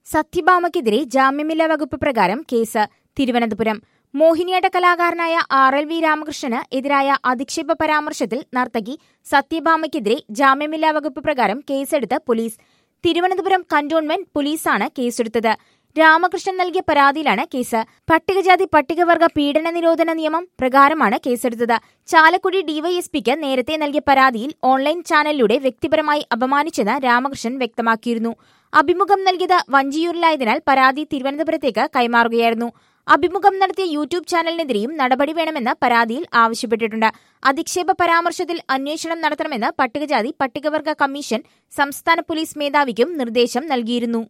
സത്യഭാമയ്ക്കെതിരെ ജാമ്യമില്ലാ വകുപ്പ് പ്രകാരം കേസ് തിരുവനന്തപുരം മോഹിനിയാട്ട കലാകാരനായ ആർ എൽ വി രാമകൃഷ്ണന് എതിരായ അധിക്ഷേപ പരാമർശത്തിൽ നർത്തകി സത്യഭാമയ്ക്കെതിരെ ജാമ്യമില്ലാ വകുപ്പ് പ്രകാരം കേസെടുത്ത് പോലീസ് തിരുവനന്തപുരം കന്റോൺമെന്റ് പോലീസാണ് കേസെടുത്തത് രാമകൃഷ്ണൻ നൽകിയ പരാതിയിലാണ് കേസ് പട്ടികജാതി പട്ടികവർഗ പീഡന നിരോധന നിയമം പ്രകാരമാണ് കേസെടുത്തത് ചാലക്കുടി ഡിവൈഎസ്പിക്ക് നേരത്തെ നൽകിയ പരാതിയിൽ ഓൺലൈൻ ചാനലിലൂടെ വ്യക്തിപരമായി അപമാനിച്ചെന്ന് രാമകൃഷ്ണൻ വ്യക്തമാക്കിയിരുന്നു അഭിമുഖം നൽകിയത് വഞ്ചിയൂരിലായതിനാൽ പരാതി തിരുവനന്തപുരത്തേക്ക് കൈമാറുകയായിരുന്നു അഭിമുഖം നടത്തിയ യൂട്യൂബ് ചാനലിനെതിരെയും നടപടി വേണമെന്ന് പരാതിയിൽ ആവശ്യപ്പെട്ടിട്ടുണ്ട് അധിക്ഷേപ പരാമർശത്തിൽ അന്വേഷണം നടത്തണമെന്ന് പട്ടികജാതി പട്ടികവർഗ കമ്മീഷൻ സംസ്ഥാന പോലീസ് മേധാവിക്കും നിർദ്ദേശം നൽകിയിരുന്നു